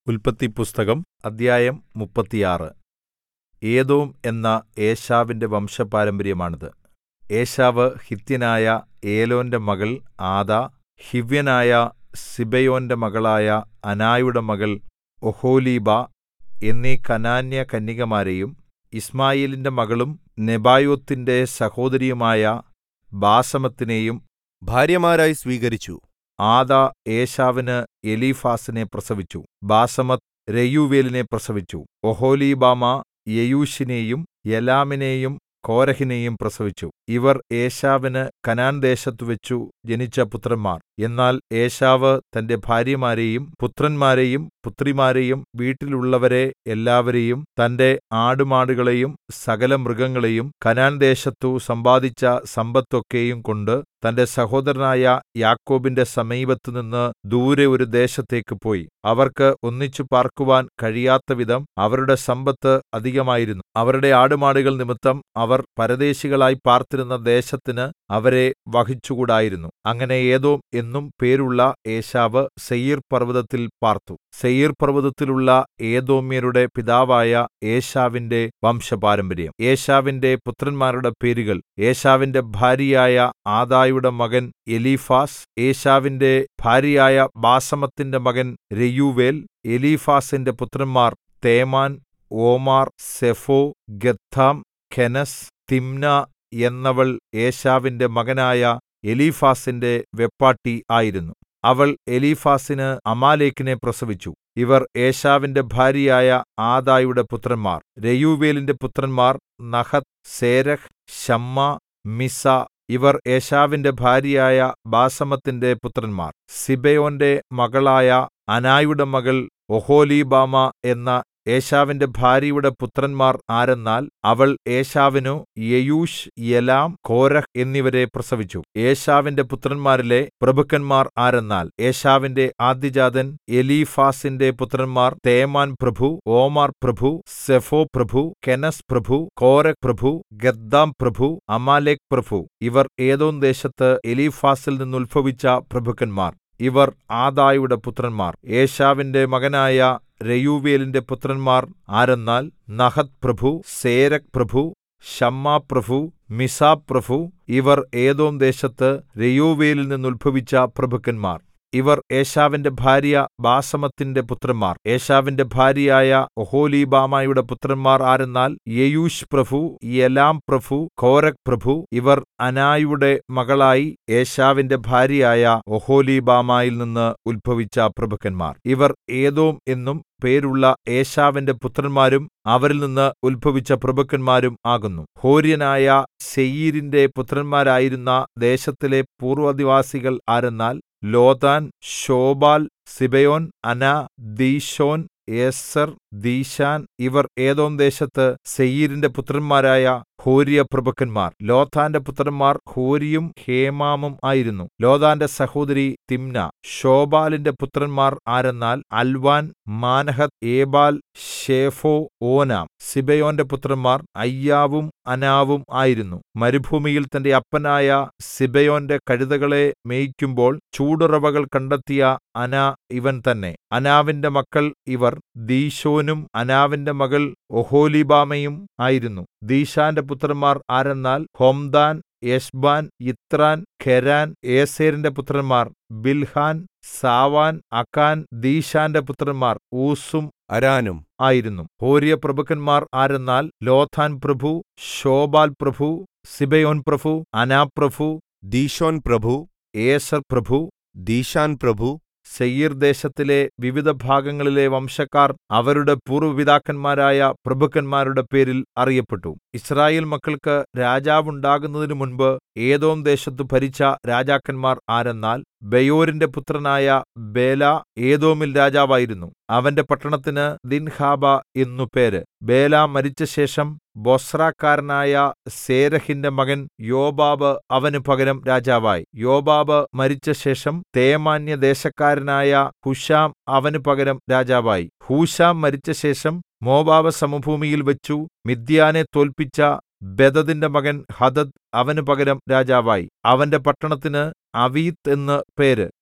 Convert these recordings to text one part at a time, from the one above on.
ഉല്പത്തിപ്പുസ്തകം അദ്ധ്യായം മുപ്പത്തിയാറ് ഏദോം എന്ന ഏശാവിന്റെ വംശപാരമ്പര്യമാണിത് ഏശാവ് ഹിത്യനായ ഏലോന്റെ മകൾ ആദാ ഹിവ്യനായ സിബെയോന്റെ മകളായ അനായുടെ മകൾ ഒഹൊലീബാ എന്നീ കനാന്യകന്യകമാരെയും യിശ്മായേലിന്റെ മകളും നെബായോത്തിന്റെ സഹോദരിയുമായ ബാസമത്തിനെയും ഭാര്യമാരായി സ്വീകരിച്ചു ആദാ ഏശാവിന് എലീഫാസിനെ പ്രസവിച്ചു ബാസമത്ത് രെയൂവേലിനെ പ്രസവിച്ചു ഒഹൊലീബാമാ യെയൂശിനെയും യലാമിനെയും കോരഹിനെയും പ്രസവിച്ചു ഇവർ ഏശാവിന് കനാൻദേശത്തുവച്ചു ജനിച്ച പുത്രന്മാർ എന്നാൽ ഏശാവ് തന്റെ ഭാര്യമാരെയും പുത്രന്മാരെയും പുത്രിമാരെയും വീട്ടിലുള്ളവരെ എല്ലാവരെയും തന്റെ ആടുമാടുകളെയും സകലമൃഗങ്ങളെയും കനാൻദേശത്തു സമ്പാദിച്ച സമ്പത്തൊക്കെയും കൊണ്ട് തന്റെ സഹോദരനായ യാക്കോബിന്റെ സമീപത്തുനിന്ന് ദൂരെ ഒരു ദേശത്തേക്ക് പോയി അവർക്ക് ഒന്നിച്ചു പാർക്കുവാൻ കഴിയാത്തവിധം അവരുടെ സമ്പത്ത് അധികമായിരുന്നു അവരുടെ ആടുമാടുകൾ നിമിത്തം അവർ പരദേശികളായി പാർത്തിരുന്ന ദേശത്തിന് അവരെ വഹിച്ചുകൂടായിരുന്നു അങ്ങനെ ഏദോം എന്നും പേരുള്ള ഏശാവ് സേയീർ പർവ്വതത്തിൽ പാർത്തു സേയീർ പർവ്വതത്തിലുള്ള ഏദോമ്യരുടെ പിതാവായ ഏശാവിന്റെ വംശപാരമ്പര്യം ഏശാവിന്റെ പുത്രന്മാരുടെ പേരുകൾ ഏശാവിന്റെ ഭാര്യയായ ആദായുടെ മകൻ എലീഫാസ് ഏശാവിന്റെ ഭാര്യയായ ബാസമത്തിന്റെ മകൻ രെയൂവേൽ എലീഫാസിന്റെ പുത്രന്മാർ തേമാൻ ഓമാർ സെഫോ ഗത്ഥാം കെനസ് തിമ്ന എന്നവൾ ഏശാവിന്റെ മകനായ എലീഫാസിന്റെ വെപ്പാട്ടി ആയിരുന്നു അവൾ എലീഫാസിന് അമാലേക്കിനെ പ്രസവിച്ചു ഇവർ ഏശാവിന്റെ ഭാര്യയായ ആദായുടെ പുത്രന്മാർ രെയൂവേലിന്റെ പുത്രന്മാർ നഹത്ത് സേരഹ് ശമ്മാ മിസ്സ ഇവർ ഏശാവിന്റെ ഭാര്യയായ ബാസമത്തിന്റെ പുത്രന്മാർ സിബെയോന്റെ മകളായ അനായുടെ മകൾ ഒഹൊലീബാമ എന്ന ഏശാവിന്റെ ഭാര്യയുടെ പുത്രന്മാർ ആരെന്നാൽ അവൾ ഏശാവിനു യെയൂശ് യലാം കോരഹ് എന്നിവരെ പ്രസവിച്ചു ഏശാവിന്റെ പുത്രന്മാരിലെ പ്രഭുക്കന്മാർ ആരെന്നാൽ ഏശാവിന്റെ ആദ്യജാതൻ എലീഫാസിന്റെ പുത്രന്മാർ തേമാൻ പ്രഭു ഓമാർ പ്രഭു സെഫോ പ്രഭു കെനസ് പ്രഭു കോരഹ് പ്രഭു ഗദ്ദാം പ്രഭു അമാലേക് പ്രഭു ഇവർ ഏദോം ദേശത്ത് എലീഫാസിൽ നിന്നുത്ഭവിച്ച പ്രഭുക്കന്മാർ ഇവർ ആദായുടെ പുത്രന്മാർ ഏശാവിന്റെ മകനായ രെയൂവേലിന്റെ പുത്രന്മാർ ആരെന്നാൽ നഹത്ത് പ്രഭു സേരക് പ്രഭു ശമ്മാ പ്രഭു മിസാ പ്രഭു ഇവർ ഏദോം ദേശത്ത് രെയൂവേലിൽ നിന്നുത്ഭവിച്ച പ്രഭുക്കന്മാർ ഇവർ ഏശാവിന്റെ ഭാര്യ ബാസമത്തിന്റെ പുത്രന്മാർ ഏശാവിന്റെ ഭാര്യയായ ഒഹോലീബാമയുടെ പുത്രന്മാർ ആരെന്നാൽ യെയൂശ് പ്രഭു യലാം പ്രഭു കോരക് പ്രഭു ഇവർ അനായുടെ മകളായി ഏശാവിന്റെ ഭാര്യയായ ഒഹോലീബാമയിൽ നിന്ന് ഉത്ഭവിച്ച പ്രഭുക്കന്മാർ ഇവർ ഏദോം എന്നും പേരുള്ള ഏശാവിന്റെ പുത്രന്മാരും അവരിൽ നിന്ന് ഉത്ഭവിച്ച പ്രഭുക്കന്മാരും ആകുന്നു ഹോര്യനായ സെയീരിന്റെ പുത്രന്മാരായിരുന്ന ദേശത്തിലെ പൂർവ്വനിവാസികൾ ആരെന്നാൽ ലോതാൻ ശോബാൽ സിബയോൻ അന ദീശോൻ ഏസർ ദീശാൻ ഇവർ ഏദോം ദേശത്ത് സെയീരിന്റെ പുത്രന്മാരായ ഹോര്യ പ്രഭുക്കന്മാർ ലോതാന്റെ പുത്രന്മാർ ഹോരിയും ഹേമാമും ആയിരുന്നു ലോതാന്റെ സഹോദരി തിമ്ന ശോബാലിന്റെ പുത്രന്മാർ ആരെന്നാൽ അൽവാൻ മാനഹത്ത് ഏബാൽ ഷേഫോ ഓനാം സിബയോന്റെ പുത്രന്മാർ അയ്യാവും അനാവും ആയിരുന്നു മരുഭൂമിയിൽ തന്റെ അപ്പനായ സിബയോന്റെ കഴുതകളെ മേയ്ക്കുമ്പോൾ ചൂടുറവകൾ കണ്ടെത്തിയ അന ഇവൻ തന്നെ അനാവിന്റെ മക്കൾ ഇവർ ദീശോനും അനാവിന്റെ മകൾ ഒഹോലിബാമയും ആയിരുന്നു ദീശാന്റെ പുത്രന്മാർ ആരെന്നാൽ ഹൊംദാൻ യെശ്ബാൻ ഇത്രാൻ ഖെരാൻ ഏസേരിന്റെ പുത്രന്മാർ ബിൽഹാൻ സാവാൻ അക്കാൻ ദീശാന്റെ പുത്രന്മാർ ഊസും അരാനും ആയിരുന്നു ഹോര്യ പ്രഭുക്കന്മാർ ആരെന്നാൽ ലോഥാൻ പ്രഭു ശോബാൽ പ്രഭു സിബയോൻ പ്രഭു അനാ പ്രഭു ദീശോൻ പ്രഭു ഏസർ പ്രഭു ദീശാൻ പ്രഭു സെയീർ ദേശത്തിലെ വിവിധ ഭാഗങ്ങളിലെ വംശക്കാർ അവരുടെ പൂർവ്വപിതാക്കന്മാരായ പ്രഭുക്കന്മാരുടെ പേരിൽ അറിയപ്പെട്ടു ഇസ്രായേൽ മക്കൾക്ക് രാജാവുണ്ടാകുന്നതിനു മുൻപ് ഏദോം ദേശത്തു ഭരിച്ച രാജാക്കന്മാർ ആരെന്നാൽ ബയോരിന്റെ പുത്രനായ ബേല ഏദോമിൽ രാജാവായിരുന്നു അവന്റെ പട്ടണത്തിന് ദിൻഹാബ എന്നു പേര് ബേല മരിച്ചശേഷം ബൊസ്രാക്കാരനായ സേരഹിന്റെ മകൻ യോബാബ് അവന് പകരം രാജാവായി യോബാബ് മരിച്ചശേഷം തേമാന്യ ദേശക്കാരനായ ഹുശാം അവന് പകരം രാജാവായി ഹൂശാം മരിച്ചശേഷം മോവാബ് സമഭൂമിയിൽ വെച്ചു മിദ്യാനെ തോൽപ്പിച്ച ബദദിന്റെ മകൻ ഹദദ് അവന് പകരം രാജാവായി അവന്റെ പട്ടണത്തിന് അവീത്ത് എന്ന് പേര്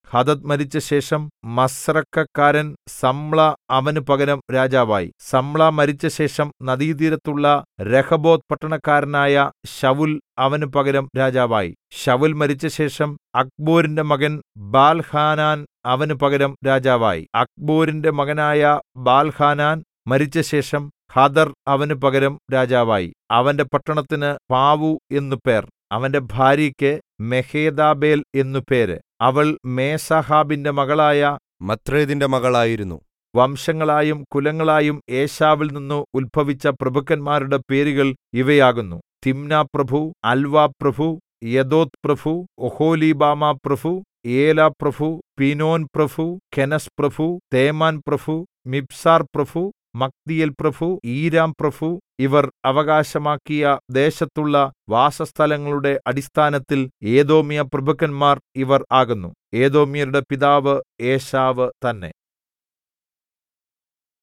ഹദദ് മരിച്ചശേഷം മസ്രക്കക്കാരൻ സമ്ല അവന് പകരം രാജാവായി സമ്ല മരിച്ചശേഷം നദീതീരത്തുള്ള രഹബോത്ത് പട്ടണക്കാരനായ ശവുൽ അവന് പകരം രാജാവായി ശവുൽ മരിച്ചശേഷം അക്ബോരിന്റെ മകൻ ബാൽഹാനാൻ അവന് പകരം രാജാവായി അക്ബോരിന്റെ മകനായ ബാൽഹാനാൻ മരിച്ചശേഷം ഹദർ അവന് പകരം രാജാവായി അവന്റെ പട്ടണത്തിന് പാവു എന്നു പേർ അവന്റെ ഭാര്യയ്ക്ക് മെഹേദാബേൽ എന്നു പേര് അവൾ മേസാഹാബിന്റെ മകളായ മത്രേദിന്റെ മകളായിരുന്നു വംശങ്ങളായും കുലങ്ങളായും ഏശാവിൽ നിന്നു ഉത്ഭവിച്ച പ്രഭുക്കന്മാരുടെ പേരുകൾ ഇവയാകുന്നു തിമ്ന പ്രഭു അൽവ പ്രഭു യദോത് പ്രഭു ഒഹോലീബാമ പ്രഭു ഏല പ്രഭു പീനോൻ പ്രഭു കെനസ് പ്രഭു തേമാൻ പ്രഭു മിബ്സാർ പ്രഭു മഗ്ദിയേൽ പ്രഭു ഈരാം പ്രഭു ഇവർ അവകാശമാക്കിയ ദേശത്തുള്ള വാസസ്ഥലങ്ങളുടെ അടിസ്ഥാനത്തിൽ ഏദോമ്യ പ്രഭുക്കന്മാർ ഇവർ ആകുന്നു ഏദോമ്യരുടെ പിതാവ് ഏശാവ് തന്നെ